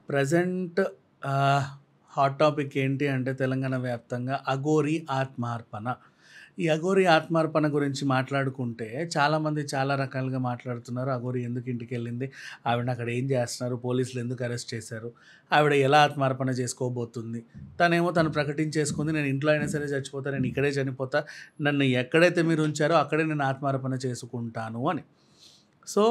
Present ఆహ్, hot topic ఏంటి అంటే తెలంగాణ వ్యాప్తంగా అఘోరి ఆత్మార్పణ. ఈ అఘోరి ఆత్మార్పణ గురించి మాట్లాడుకుంటే చాలామంది చాలా రకాలుగా మాట్లాడుతున్నారు. అఘోరి ఎందుకు ఇంటికెళ్ళింది? ఆవిడని అక్కడ ఏం చేస్తున్నారు? పోలీసులు ఎందుకు అరెస్ట్ చేశారు? ఆవిడ ఎలా ఆత్మార్పణ చేసుకోబోతుంది? తనేమో తను ప్రకటించేసుకుంది. నేను ఇంట్లో అయినా సరే చచ్చిపోతా. నేను ఇక్కడే చనిపోతా. నన్ను ఎక్కడైతే మీరు ఉంచారో అక్కడే నేను ఆత్మార్పణ చేసుకుంటాను అని. సో,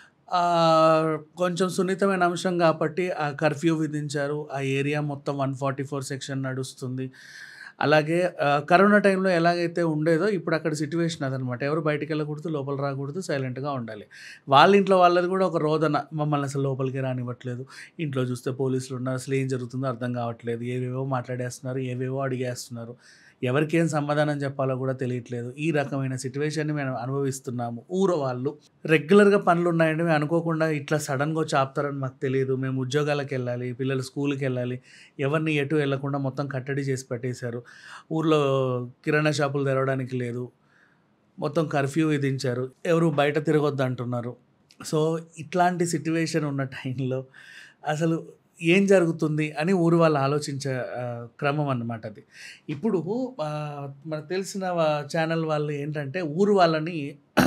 ఆహ్, కొంచెం సున్నితమైన అంశం కాబట్టి ఆ కర్ఫ్యూ విధించారు. ఆ ఏరియా మొత్తం 144 సెక్షన్ నడుస్తుంది. అలాగే ఆహ్, కరోనా టైంలో ఎలాగైతే ఉండేదో ఇప్పుడు అక్కడ సిట్యుయేషన్ అదనమాట. ఎవరు బయటికెళ్ళకూడదు, లోపల రాకూడదు, సైలెంట్‌గా ఉండాలి. వాళ్ళ ఇంట్లో వాళ్ళది కూడా ఒక రోదన. మమ్మల్ని అసలు లోపలికే రానివ్వట్లేదు. ఇంట్లో చూస్తే పోలీసులు ఉన్నారు. అసలు ఏం జరుగుతుందో అర్థం కావట్లేదు. ఏవేవో మాట్లాడేస్తున్నారు. ఏవేవో అడిగేస్తున్నారు. ఎవరికేం సమాధానం చెప్పాలో కూడా తెలియట్లేదు. ఈ రకమైన సిట్యుయేషన్‌ని మేము అనుభవిస్తున్నాము. ఊరు వాళ్ళు రెగ్యులర్‌గా పనులున్నాయండి. మేము అనుకోకుండా ఇట్లా సడెన్‌గా వచ్చి ఆపుతారని మాకు తెలీదు. మేము ఉద్యోగాలకెళ్ళాలి. పిల్లలు స్కూల్‌కెళ్ళాలి. ఎవరిని ఎటు వెళ్ళకుండా మొత్తం కట్టడి చేసి పెట్టేశారు. ఊర్లో కిరాణా షాపులు తెరవడానికి లేదు. మొత్తం కర్ఫ్యూ విధించారు. ఎవరు బయట తిరగొద్దంటున్నారు. సో, ఇట్లాంటి సిట్యుయేషన్ ఉన్న టైంలో అసలు ఏం జరుగుతుంది అని ఊరు వాళ్ళు ఆలోచించే ఆహ్, క్రమం అన్నమాట అది. ఇప్పుడు ఆహ్, మనకు తెలిసిన వ ఛానల్ వాళ్ళు ఏంటంటే ఊరు వాళ్ళని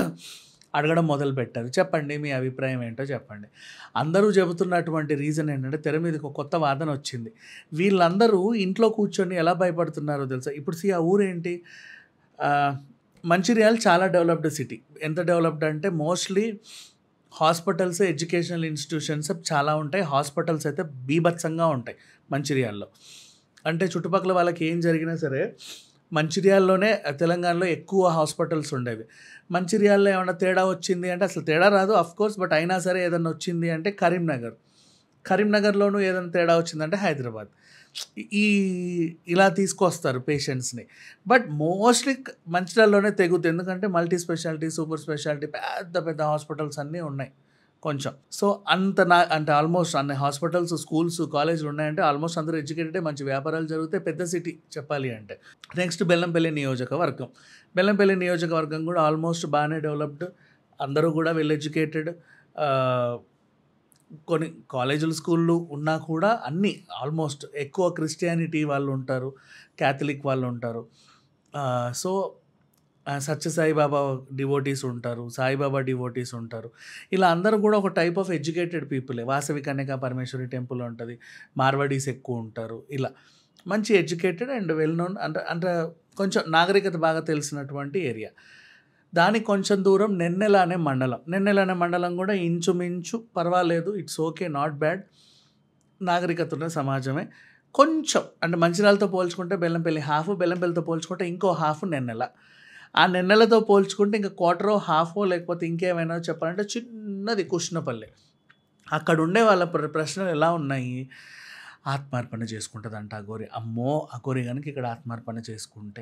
అడగడం మొదలుపెట్టారు. చెప్పండి మీ అభిప్రాయం ఏంటో చెప్పండి. అందరూ చెబుతున్నటువంటి రీజన్ ఏంటంటే తెర మీదకి ఒక కొత్త వాదన వచ్చింది. వీళ్ళందరూ ఇంట్లో కూర్చొని ఎలా భయపడుతున్నారో తెలుసా? ఇప్పుడు సీ ఆ ఊరేంటి? ఆహ్, మంచిర్యాల చాలా డెవలప్డ్ సిటీ. ఎంత డెవలప్డ్ అంటే మోస్ట్‌లీ హాస్పిటల్స్, ఎడ్యుకేషనల్ ఇన్‌స్టిట్యూషన్స్ చాలా ఉంటాయి. హాస్పిటల్స్ అయితే బీభత్సంగా ఉంటాయి మంచిర్యాలలో. అంటే చుట్టుపక్కల వాళ్ళకి ఏం జరిగినా సరే మంచిర్యాలలోనే తెలంగాణలో ఎక్కువ హాస్పిటల్స్ ఉండేవి. మంచిర్యాలలో ఏమన్నా తేడా వచ్చింది అంటే అసలు తేడా రాదు ఆఫ్‌కోర్స్ బట్ అయినా సరే ఏదన్నా వచ్చింది అంటే కరీంనగర్. కరీంనగర్‌లోనూ ఏదైనా తేడా వచ్చిందంటే హైదరాబాద్. ఈ ఇలా తీసుకొస్తారు పేషెంట్స్‌ని. బట్ మోస్ట్‌లీ క్ మంచిర్యాలలోనే తెగుద్ది. ఎందుకంటే మల్టీ స్పెషాలిటీ, సూపర్ స్పెషాలిటీ పెద్ద పెద్ద హాస్పిటల్స్ అన్నీ ఉన్నాయి కొంచెం. సో, అంత నా అంటే ఆల్మోస్ట్ అన్ని హాస్పిటల్స్, స్కూల్స్, కాలేజీలు ఉన్నాయంటే ఆల్మోస్ట్ అందరూ ఎడ్యుకేటెడే. మంచి వ్యాపారాలు జరుగుతాయి. పెద్ద సిటీ చెప్పాలి అంటే. నెక్స్ట్ బెల్లంపల్లి నియోజకవర్గం. బెల్లంపల్లి నియోజకవర్గం కూడా ఆల్మోస్ట్ బానే డెవలప్డ్. అందరూ కూడా వెల్ ఎడ్యుకేటెడ్. ఆహ్, కొన్ని కాలేజీలు, స్కూల్లు ఉన్నా కూడా అన్నీ ఆల్మోస్ట్ ఎక్కువ క్రిస్టియానిటీ వాళ్ళు ఉంటారు. కాథలిక్ వాళ్ళు ఉంటారు. ఆహ్, సో, ఆహ్, సత్య సాయిబాబా డివోటీస్ ఉంటారు. సాయిబాబా డివోటీస్ ఉంటారు. ఇలా అందరూ కూడా ఒక టైప్ ఆఫ్ ఎడ్యుకేటెడ్ పీపులే. వాసవి కన్యకా పరమేశ్వరి టెంపుల్ ఉంటది. మార్వాడీస్ ఎక్కువ ఉంటారు. ఇలా మంచి ఎడ్యుకేటెడ్ అండ్ వెల్ నోన్ అంటే అంటే కొంచెం నాగరికత బాగా తెలిసినటువంటి ఏరియా. దానికి కొంచెం దూరం నెన్నెల అనే మండలం. నెన్నెల అనే మండలం కూడా ఇంచుమించు పర్వాలేదు. It's okay. Not bad. నాగరికత ఉన్న సమాజమే. కొంచెం అంటే మంచిర్యాలతో పోల్చుకుంటే బెల్లంపల్లి హాఫ్, బెల్లంపల్లితో పోల్చుకుంటే ఇంకో హాఫ్ నెన్నెల. ఆ నెన్నెలతో పోల్చుకుంటే ఇంక క్వార్టరో, హాఫో లేకపోతే ఇంకేమైనా చెప్పాలంటే చిన్నది కుష్నపల్లి. అక్కడ ఉండే వాళ్ళ ప్ర ప్రశ్నలు ఎలా ఉన్నాయి? ఆత్మార్పణ చేసుకుంటదంట అఘోరి. అమ్మో! అఘోరి గనుక ఇక్కడ ఆత్మార్పణ చేసుకుంటే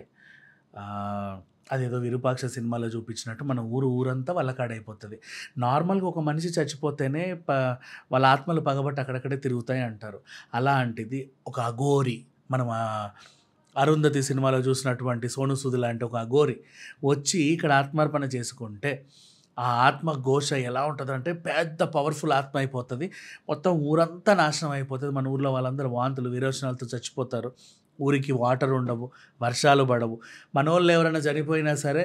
ఆహ్, అదేదో విరూపాక్ష సినిమాలో చూపించినట్టు మన ఊరు ఊరంతా వాళ్ళ కాడైపోతది. నార్మల్‌గా ఒక మనిషి చచ్చిపోతేనే ప వాళ్ళ ఆత్మలు పగబట్టి అక్కడక్కడే తిరుగుతాయి అంటారు. అలాంటిది ఒక అఘోరి మనం ఆహ్, 'అరుంధతి' సినిమాలో చూసినటువంటి సోనూ సూద్ లాంటి ఒక అఘోరి వచ్చి ఇక్కడ ఆత్మార్పణ చేసుకుంటే ఆ ఆత్మ ఘోష ఎలా ఉంటదంటే పెద్ద పవర్‌ఫుల్ ఆత్మ అయిపోతది. మొత్తం ఊరంతా నాశనం అయిపోతది. మన ఊర్లో వాళ్ళందరూ వాంతులు, విరోచనాలతో చచ్చిపోతారు. ఊరికి వాటర్ ఉండవు. వర్షాలు పడవు. మనోళ్ళు ఎవరైనా చనిపోయినా సరే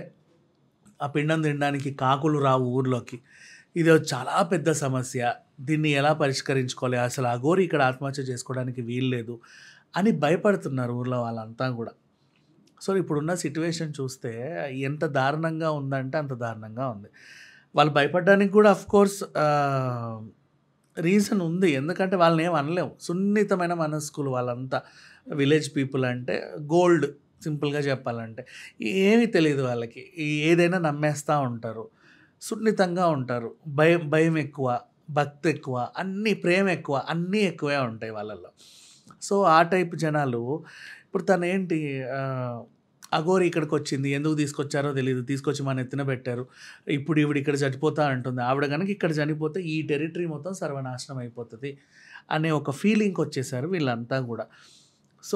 ఆ పిండం తినడానికి కాకులు రావు ఊర్లోకి. ఇదో చాలా పెద్ద సమస్య. దీన్ని ఎలా పరిష్కరించుకోవాలి? అసలు అఘోరి ఇక్కడ ఆత్మహత్య చేసుకోవడానికి వీల్లేదు అని భయపడుతున్నారు ఊర్లో వాళ్ళంతా గూడా. సో, ఇప్పుడున్న సిట్యుయేషన్ చూస్తే ఎంత దారుణంగా ఉందంటే అంత దారుణంగా ఉంది. వాళ్ళు భయపడడానికి కూడా ఆఫ్‌కోర్స్ ఆహ్, రీజన్ ఉంది. ఎందుకంటే వాళ్ళని ఏమి అనలేము. సున్నితమైన మనస్కులు వాళ్ళంతా. విలేజ్ పీపుల్ అంటే గోల్డ్ సింపుల్‌గా చెప్పాలంటే. ఏమీ తెలీదు వాళ్ళకి. ఏదైనా నమ్మేస్తా ఉంటారు. సున్నితంగా ఉంటారు. భయం భయం ఎక్కువ. భక్తి ఎక్కువ. అన్నీ ప్రేమ ఎక్కువ. అన్నీ ఎక్కువే ఉంటాయి వాళ్ళలో. సో, ఆ టైప్ జనాలు ఇప్పుడు తనేంటి ఆహ్, అఘోరి ఇక్కడికొచ్చింది. ఎందుకు తీసుకొచ్చారో తెలీదు. తీసుకొచ్చి మన నెత్తిన పెట్టారు. ఇప్పుడు ఈవిడ ఇక్కడ చనిపోతా అంటుంది. ఆవిడ గనుక ఇక్కడ చనిపోతే ఈ టెరిటరీ మొత్తం సర్వనాశనం అయిపోతది అనే ఒక ఫీలింగ్‌కొచ్చేసారు వీళ్ళంతా గూడా. సో,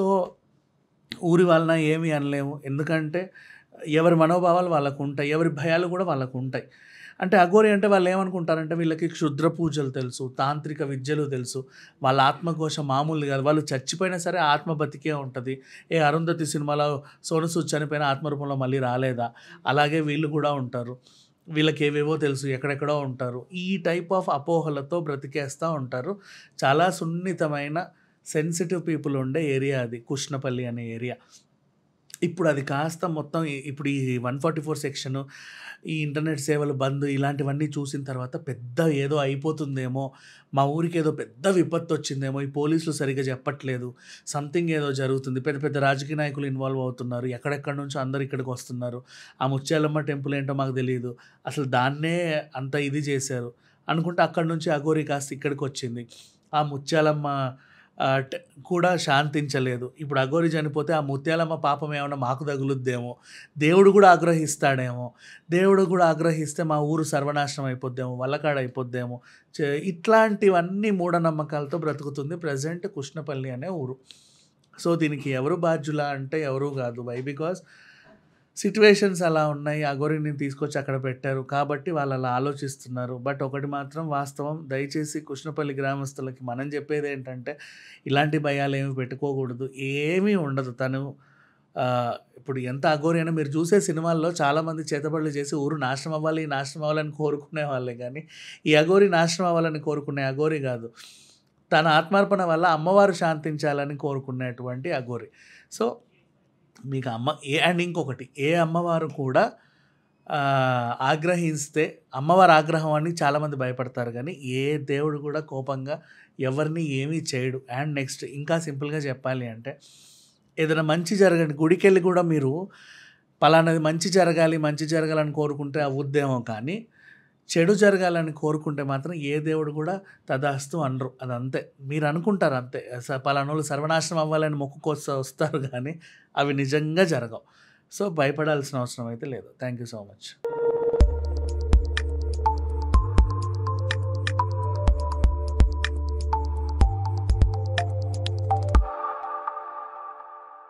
ఊరి వాళ్ళన ఏమి అనలేము. ఎందుకంటే ఎవరి మనోభావాలు వాళ్ళకుంటాయి. ఎవరి భయాలు కూడా వాళ్ళకుంటాయి. అంటే అఘోరి అంటే వాళ్ళు ఏమనుకుంటారంటే వీళ్ళకి క్షుద్ర పూజలు తెలుసు తాంత్రిక విద్యలు తెలుసు వాళ్ళ ఆత్మకోశం మామూలు కాదు వాళ్ళు చచ్చిపోయినా సరే ఆత్మ బతికే ఉంటుంది ఏ అరుంధతి సినిమాలో సోను సూద్ చనిపోయిన ఆత్మరూపంలో మళ్ళీ రాలేదా అలాగే వీళ్ళు కూడా ఉంటారు వీళ్ళకి ఏవేవో తెలుసు ఎక్కడెక్కడో ఉంటారు ఈ టైప్ ఆఫ్ అపోహలతో బ్రతికేస్తూ ఉంటారు చాలా సున్నితమైన సెన్సిటివ్ పీపుల్ ఉండే ఏరియా అది కృష్ణపల్లి అనే ఏరియా ఇప్పుడు అది కాస్త మొత్తం ఈ- ఇప్పుడు ఈ వన్ ఫార్టీ ఫోర్ సెక్షన్ ఈ ఇంటర్నెట్ సేవలు బంద్ ఇలాంటివన్నీ చూసిన తర్వాత పెద్ద ఏదో అయిపోతుందేమో మా ఊరికి ఏదో పెద్ద విపత్తు వచ్చిందేమో ఈ పోలీసులు సరిగ్గా చెప్పట్లేదు సంథింగ్ ఏదో జరుగుతుంది పెద్ద పెద్ద రాజకీయ నాయకులు ఇన్వాల్వ్ అవుతున్నారు ఎక్కడెక్కడి నుంచో అందరు ఇక్కడికి వస్తున్నారు ఆ ముత్యాలమ్మ టెంపుల్ ఏంటో మాకు తెలియదు అసలు దాన్నే అంత ఇది చేశారు అనుకుంటే అక్కడి నుంచి అఘోరి కాస్త ఇక్కడికి వచ్చింది ఆ ముత్యాలమ్మ ఆ, టె- కూడా శాంతించలేదు ఇప్పుడు అఘోరి చనిపోతే ఆ ముత్యాలమ్మ పాపం ఏమైనా మాకు తగులుద్దేమో దేవుడు కూడా ఆగ్రహిస్తాడేమో దేవుడు కూడా ఆగ్రహిస్తే మా ఊరు సర్వనాశనం అయిపోద్దేమో వల్లకాడ అయిపోద్దేమో చే- ఇట్లాంటివన్నీ మూఢనమ్మకాలతో బ్రతుకుతుంది ప్రజెంట్ కృష్ణపల్లి అనే ఊరు సో దీనికి ఎవరు బాధ్యులా అంటే ఎవరు కాదు వై బికాస్ సిచ్యువేషన్స్ అలా ఉన్నాయి అగోరిని తీసుకొచ్చి అక్కడ పెట్టారు కాబట్టి వాళ్ళు అలా ఆలోచిస్తున్నారు బట్ ఒకటి మాత్రం వాస్తవం దయచేసి కృష్ణపల్లి గ్రామస్తులకి మనం చెప్పేది ఏంటంటే ఇలాంటి భయాలు ఏమి పెట్టుకోకూడదు ఏమీ ఉండదు తను ఆ, ఇప్పుడు ఎంత అఘోరి అయినా మీరు చూసే సినిమాల్లో చాలామంది చేతబడులు చేసి ఊరు నాశనం అవ్వాలి నాశనం అవ్వాలని కోరుకునే వాళ్ళే కానీ ఈ అఘోరి నాశనం అవ్వాలని కోరుకునే అఘోరి కాదు తన ఆత్మార్పణ వల్ల అమ్మవారు శాంతించాలని కోరుకునేటువంటి అఘోరి సో మీకు అమ్మ ఏ అండ్ ఇంకొకటి ఏ అమ్మవారు కూడా ఆ, ఆగ్రహిస్తే అమ్మవారి ఆగ్రహం అని చాలామంది భయపడతారు కానీ ఏ దేవుడు కూడా కోపంగా ఎవరిని ఏమీ చేయడు అండ్ నెక్స్ట్ ఇంకా సింపుల్గా చెప్పాలి అంటే ఏదైనా మంచి జరగండి గుడికి వెళ్ళి కూడా మీరు పలానాది మంచి జరగాలి మంచి జరగాలని కోరుకుంటే అవ్వుద్దేమో కానీ చెడు జరగాలని కోరుకుంటే మాత్రం ఏ దేవుడు కూడా తదాస్తు అనరు అది అంతే మీరు అనుకుంటారు అంతే స- పలానా వాళ్ళు సర్వనాశనం అవ్వాలని మొక్కుకొస్తా వస్తారు కానీ అవి నిజంగా జరగవు సో భయపడాల్సిన అవసరం అయితే లేదు థ్యాంక్ యూ సో మచ్